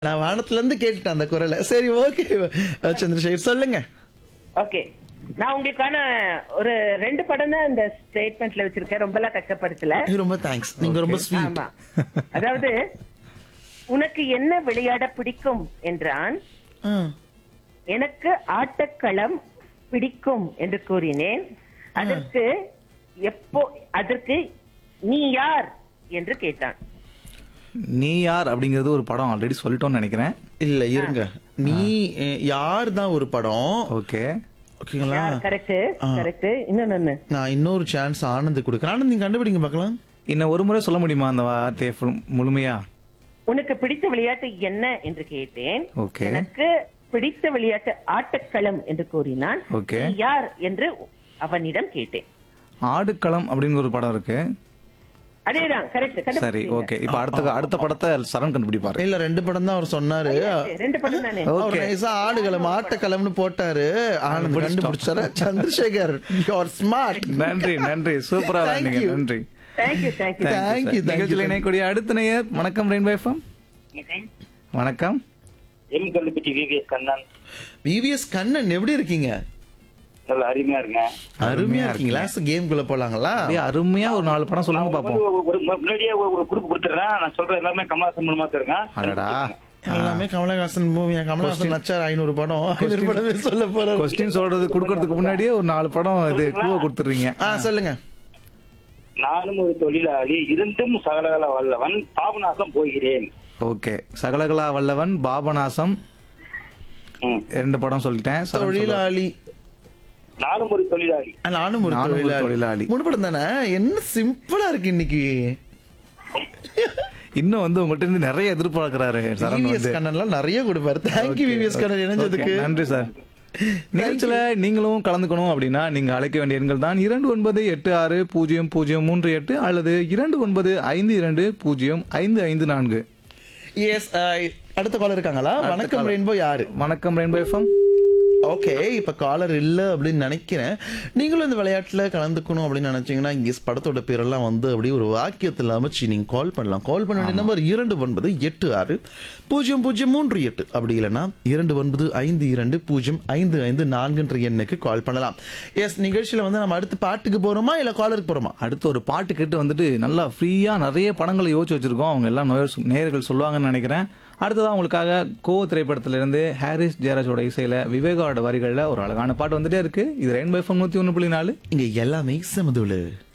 நான் வானத்துல இருந்து கேட்டுட்டேன் அந்த குரலை சரி ஓகே சந்திரசேகர் சொல்லுங்க ஓகே நான் உங்களுக்கான ஒரு ரெண்டு படம் தான் இந்த ஸ்டேட்மெண்ட்ல வச்சிருக்கேன் ரொம்பலாம் கஷ்டப்படுத்தல ரொம்ப தேங்க்ஸ் நீங்க ரொம்ப ஸ்வீட் ஆமா அதாவது உனக்கு என்ன விளையாட பிடிக்கும் என்றான் எனக்கு ஆட்டக்களம் பிடிக்கும் என்று கூறினேன் அதற்கு எப்போ அதற்கு நீ யார் என்று கேட்டான் நீ யார் அப்படிங்கிறது ஒரு படம் ஆல்ரெடி சொல்லிட்டோம்னு நினைக்கிறேன் இல்ல இருங்க நீ அஹ், யார் தான் ஒரு படம் ஓகே ஓகேங்களா கரெக்ட் கரெக்ட் இன்னொன்னு நான் இன்னொரு சான்ஸ் ஆனந்த் கொடுக்குறேன் ஆனந்த் நீங்க கண்டுபிடிங்க பார்க்கலாம் இன்னும் ஒரு முறை சொல்ல முடியுமா அந்த வார்த்தையை full- முழுமையா உனக்கு பிடித்த விளையாட்டு என்ன என்று கேட்டேன் Okay. எனக்கு பிடித்த விளையாட்டு ஆட்டக்களம் என்று கூறினான் Okay. நீ யார் என்று அவனிடம் கேட்டேன் ஆடுகளம் அப்படின்னு ஒரு படம் இருக்கு அதேதான் கரெக்ட் சரி ஓகே இப்ப அடுத்த அடுத்த படத்தை சரண் கண்டுபிடிப்பாரு இல்ல ரெண்டு படம் தான் அவர் சொன்னாரு ரெண்டு படம் தானே அவர் நைஸா ஆடுகளம் ஆட்டக்களம்னு போட்டாரு ஆனந்த் கண்டுபிடிச்சாரு சந்திரசேகர் யூஆர் ஸ்மார்ட் நன்றி நன்றி சூப்பரா Thank நீங்க you. நன்றி thank you thank you Thank you, thank you. நிகழ்ச்சியில் இணையக்கூடிய அடுத்த நேயர் வணக்கம் ரெயின்போ எஃப்எம் வணக்கம் M Kallupatti VVS Kannan VVS Kannan எப்படி இருக்கீங்க நல்ல அருமையா இருக்கேன் அருமையா இருக்கீங்களா கேம் குள்ள போலாங்களா அப்படியே அருமையா ஒரு நாலு படம் சொல்லுங்க நான் பாப்போம் ஒரு- ஒரு- முன்னாடியே ஒரு ஒரு குறிப்பு கொடுத்துறேன் நான் சொல்ற எல்லாமே கமலாசன் மூலமா இருக்கேன் அடடா எல்லாமே கமலஹாசன் மூவியா கமலஹாசன் நச்சார் ஐநூறு படம் ஐநூறு படமே சொல்ல போறோம் கொஸ்டின் சொல்றது கொடுக்கறதுக்கு முன்னாடியே ஒரு நாலு படம் இது க்ளூவை கொடுத்துறீங்க ஆ சொல்லுங்க நானும் ஒரு தொழிலாளி இருந்தும் சகலகல வல்லவன் பாபநாசம் போகிறேன் ஓகே சகலகலா வல்லவன் பாபநாசம் ம். ரெண்டு படம் சொல்லிட்டேன் சரண் சொல்லுங்க. தொழிலாளி நானும் ஒரு தொழிலாளி ஆ, நானும் ஒரு நானும் ஒரு தொழிலாளி தொழிலாளி. மூணு படம் தானே என்ன சிம்பிளா இருக்கு இன்னைக்கு இன்னும் வந்து உங்கள்ட்ட இருந்து நிறைய எதிர்பார்க்கிறாரு சரண் விவிஎஸ் வந்து கண்ணன்லாம் நிறைய கொடுப்பாரு தேங்க்யூ விவிஎஸ் கண்ணன் இணைஞ்சதுக்கு Okay, நன்றி சார் நிகழ்ச்சியில நீங்களும் கலந்துக்கணும் அப்படின்னா நீங்க அழைக்க வேண்டிய எண்கள் தான் இரண்டு ஒன்பது எட்டு ஆறு பூஜ்ஜியம் பூஜ்ஜியம் மூன்று எட்டு அல்லது இரண்டு ஒன்பது ஐந்து இரண்டு பூஜ்ஜியம் ஐந்து ஐந்து நான்கு எஸ் அடுத்த காலர் இருக்காங்களா வணக்கம் caller. ரெயின்போ யாரு வணக்கம் ரெயின்போ எஃப்எம் ஓகே இப்ப காலர் இல்ல அப்படின்னு நினைக்கிறேன் நீங்களும் இந்த விளையாட்டுல கலந்துக்கணும் அப்படின்னு நினைச்சீங்கன்னா இங்க படத்தோட பேரெல்லாம் வந்து அப்படியே ஒரு வாக்கியத்தில் அமைச்சு நீங்க கால் பண்ணலாம் கால் பண்ண வேண்டிய நம்பர் இரண்டு ஒன்பது எட்டு ஆறு பூஜ்ஜியம் பூஜ்ஜியம் மூன்று எட்டு அப்படி இல்லைன்னா இரண்டு ஒன்பது ஐந்து இரண்டு பூஜ்ஜியம் ஐந்து ஐந்து நான்குன்ற எண்ணுக்கு கால் பண்ணலாம் எஸ் நிகழ்ச்சியில வந்து நம்ம அடுத்து பாட்டுக்கு போறோமா இல்ல காலருக்கு போறோமா அடுத்து ஒரு பாட்டு கேட்டு வந்துட்டு நல்லா ஃப்ரீயா நிறைய படங்களை யோசிச்சு வச்சிருக்கோம் அவங்க எல்லாம் நேயர் நேயர்கள் சொல்லுவாங்கன்னு நினைக்கிறேன் அடுத்ததான் உங்களுக்காக கோ திரைப்படத்திலிருந்து ஹாரிஸ் ஜெயராஜோட இசையில விவேகாவோட வரிகளில் ஒரு அழகான பாட்டு வந்துட்டே இருக்கு இது ரெயின்போ எஃப்எம் நூத்தி ஒன்று புள்ளி நாலு இங்க எல்லாமே சமதுளு